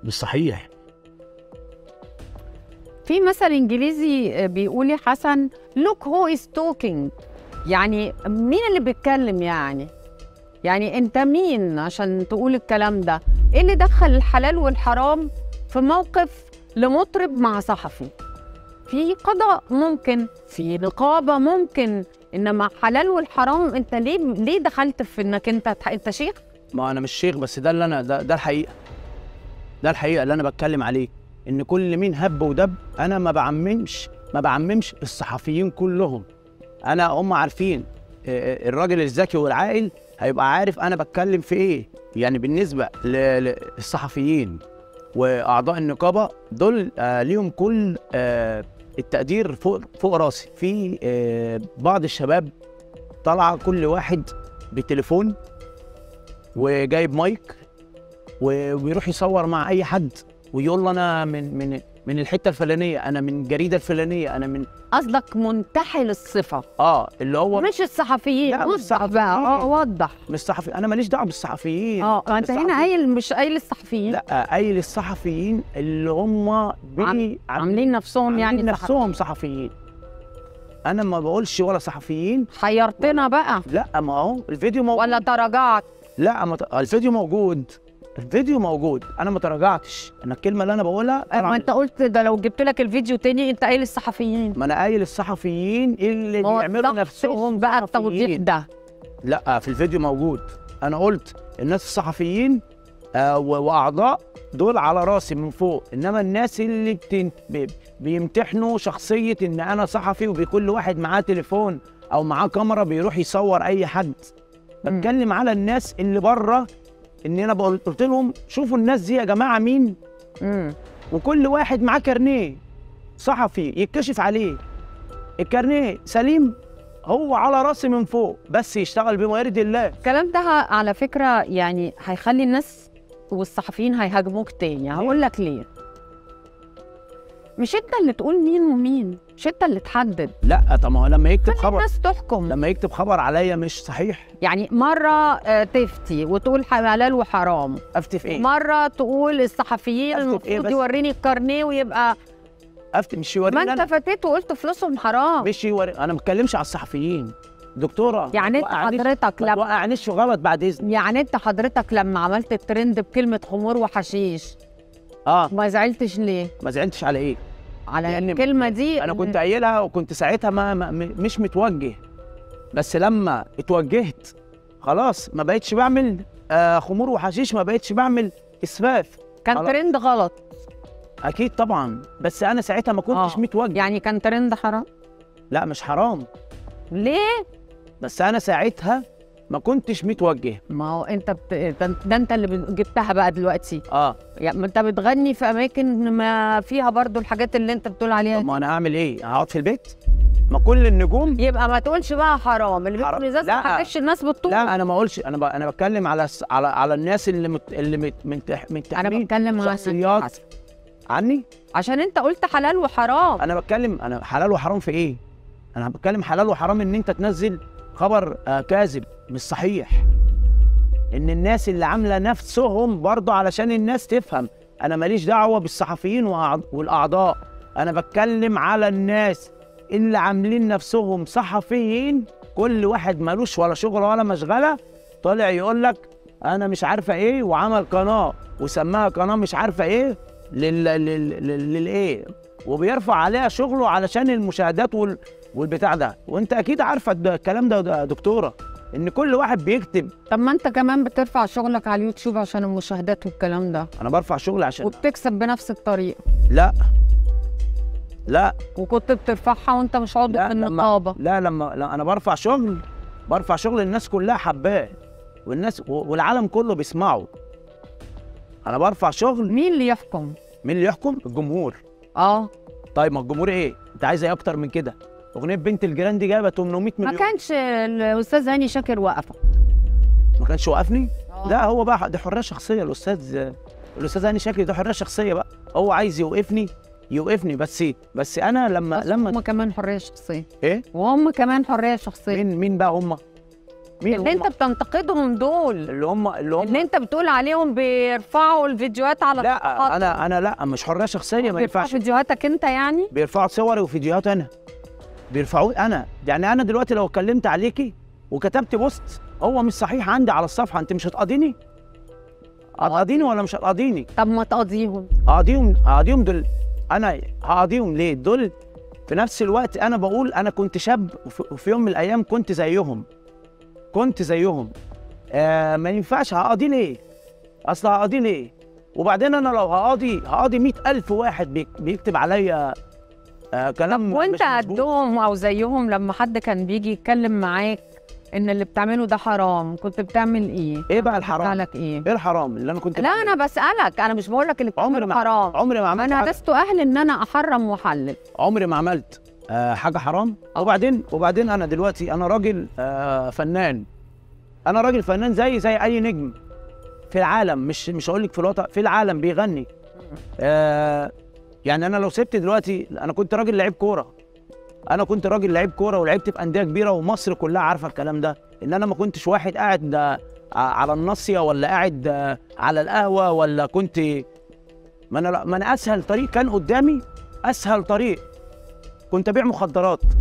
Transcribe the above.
مش صحيح في مثل انجليزي بيقول يا حسن look who is talking يعني مين اللي بيتكلم يعني يعني انت مين عشان تقول الكلام ده ايه اللي دخل الحلال والحرام في موقف لمطرب مع صحفي في قضاء ممكن في نقابه ممكن انما حلال والحرام انت ليه ليه دخلت في انك انت انت شيخ ما انا مش شيخ بس ده اللي انا ده, ده الحقيقه ده الحقيقه اللي انا بتكلم عليه ان كل مين هب ودب انا ما بعممش ما بعممش الصحفيين كلهم انا هم عارفين آه، آه، الراجل الذكي والعاقل هيبقى عارف انا بتكلم في ايه يعني بالنسبه ل- للصحفيين واعضاء النقابه دول آه، ليهم كل آه، التقدير فوق فوق راسي في آه، بعض الشباب طالعه كل واحد بتليفون وجايب مايك وبيروح يصور مع اي حد ويقول له انا من من من الحته الفلانيه انا من الجريده الفلانيه انا من قصدك منتحل الصفه اه اللي هو مش الصحفيين لا، مش وضح بقى الصحفيين. اه وضح مش صحفي انا ماليش دعوه بالصحفيين اه انت هنا الصحفيين. قايل مش قايل الصحفيين لا قايل الصحفيين اللي هم بي عم- عاملين نفسهم يعني عاملين نفسهم صحفيين انا ما بقولش ولا صحفيين حيرتنا بقى لا ما هو الفيديو موجود ولا تراجعت لا ما ت... الفيديو موجود الفيديو موجود انا ما تراجعتش انا الكلمه اللي انا بقولها ما طبعاً انت قلت ده لو جبت لك الفيديو تاني انت قايل الصحفيين ما انا قايل الصحفيين اللي ما بيعملوا وضحتش نفسهم بقى التوضيح صحفيين. ده لا في الفيديو موجود انا قلت الناس الصحفيين آه و- واعضاء دول على راسي من فوق انما الناس اللي بتن... بي- بيمتحنوا شخصيه ان انا صحفي وبكل واحد معاه تليفون او معاه كاميرا بيروح يصور اي حد مم. بتكلم على الناس اللي بره ان انا بقول- قلت لهم شوفوا الناس دي يا جماعه مين امم وكل واحد معاه كارنيه صحفي يتكشف عليه الكارنيه سليم هو على راسي من فوق بس يشتغل بما يرضي الله الكلام ده ه- على فكره يعني هيخلي الناس والصحفيين هيهاجموك تاني هقول لك ليه مش انت اللي تقول مين ومين مش انت اللي تحدد لا طب ما هو لما يكتب خلي خبر الناس تحكم لما يكتب خبر عليا مش صحيح يعني مره آه، تفتي وتقول حلال وحرام افتي في ايه؟ مره تقول الصحفيين أفتي في إيه المفروض بس؟ يوريني الكارنيه ويبقى افتي مش ما يوريني انت انا فتيت وقلت فلوسهم حرام مش يوري انا ما بتكلمش على الصحفيين دكتوره يعني ما انت توقعنيش- حضرتك ما لما توقعنيش في غلط بعد اذنك يعني انت حضرتك لما عملت الترند بكلمه خمور وحشيش اه ما زعلتش ليه ما زعلتش على ايه؟ على لأن الكلمه دي انا كنت قايلها وكنت ساعتها ما, ما م- مش متوجه بس لما اتوجهت خلاص ما بقتش بعمل آه خمور وحشيش ما بقتش بعمل اسفاف كان خلاص. ترند غلط اكيد طبعا بس انا ساعتها ما كنتش آه. متوجه يعني كان ترند حرام لا مش حرام ليه بس انا ساعتها ما كنتش متوجه ما هو انت بت... ده, ده انت اللي بت- جبتها بقى دلوقتي اه يعني ما انت بتغني في اماكن ما فيها برضو الحاجات اللي انت بتقول عليها طب دي. ما انا اعمل ايه هقعد في البيت ما كل النجوم يبقى ما تقولش بقى حرام اللي حرام. بيكون ازاز لا. ما حكش الناس بالطول لا انا ما اقولش انا ب... انا بتكلم على الس- على على الناس اللي مت... اللي مت... منتح... انا منتحمين بتكلم عن شخصيات. حسن. عني عشان انت قلت حلال وحرام انا بتكلم انا حلال وحرام في ايه انا بتكلم حلال وحرام ان انت تنزل خبر آه كاذب مش صحيح ان الناس اللي عامله نفسهم برضه علشان الناس تفهم انا ماليش دعوه بالصحفيين وأع- والاعضاء انا بتكلم على الناس اللي عاملين نفسهم صحفيين كل واحد مالوش ولا شغل ولا مشغله طالع يقول لك انا مش عارفه ايه وعمل قناه وسماها قناه مش عارفه ايه لل لل لل- للايه وبيرفع عليها شغله علشان المشاهدات وال... والبتاع ده وانت اكيد عارفه الد- الكلام ده يا دكتوره ان كل واحد بيكتب طب ما انت كمان بترفع شغلك على اليوتيوب عشان المشاهدات والكلام ده انا برفع شغل عشان وبتكسب بنفس الطريقه لا لا وكنت بترفعها وانت مش عضو لا في لما النقابه لا لما لا انا برفع شغل برفع شغل الناس كلها حباه والناس و- والعالم كله بيسمعه انا برفع شغل مين اللي يحكم مين اللي يحكم الجمهور اه طيب ما الجمهور ايه انت عايز ايه اكتر من كده اغنيه بنت الجيران دي جايبه 800 ما مليون كانش الاستاذ هاني شاكر وقفه ما كانش وقفني آه. لا هو بقى دي حريه شخصيه الاستاذ الاستاذ هاني شاكر ده حريه شخصيه بقى هو عايز يوقفني يوقفني بس بس انا لما بس لما هم كمان حريه شخصيه ايه وهم كمان حريه شخصيه مين مين بقى هم مين اللي هم انت بتنتقدهم دول اللي هم اللي هم اللي انت بتقول عليهم بيرفعوا الفيديوهات على لا الصفحات. انا انا لا مش حريه شخصيه ما بيرفعوا ينفعش فيديوهاتك انت يعني بيرفعوا صوري وفيديوهات انا بيرفعوه انا يعني انا دلوقتي لو اتكلمت عليكي وكتبت بوست هو مش صحيح عندي على الصفحه انت مش هتقاضيني هتقاضيني ولا مش هتقاضيني طب ما تقاضيهم هقاضيهم هقاضيهم دول انا هقاضيهم ليه دول في نفس الوقت انا بقول انا كنت شاب وفي وفي يوم من الايام كنت زيهم كنت زيهم آه ما ينفعش هقاضي ليه اصل هقاضي ليه وبعدين انا لو هقاضي هقاضي مئة ألف واحد بيك- بيكتب عليا آه كلام وانت مش مظبوط. قدهم او زيهم لما حد كان بيجي يتكلم معاك ان اللي بتعمله ده حرام كنت بتعمل ايه ايه بقى الحرام لك ايه ايه الحرام اللي انا كنت لا بعمله؟ انا بسالك انا مش بقول لك اللي عمري بتعمله ما حرام عمري ما ما عملت انا حاجة. لست اهل ان انا احرم واحلل عمري ما عملت آه حاجه حرام وبعدين وبعدين انا دلوقتي انا راجل آه فنان انا راجل فنان زي زي اي نجم في العالم مش مش هقول لك في الوطن في العالم بيغني آه يعني انا لو سبت دلوقتي انا كنت راجل لعيب كوره انا كنت راجل لعيب كوره ولعبت في انديه كبيره ومصر كلها عارفه الكلام ده ان انا ما كنتش واحد قاعد آه، على الناصيه ولا قاعد آه، على القهوه ولا كنت ما انا ما انا اسهل طريق كان قدامي اسهل طريق كنت ابيع مخدرات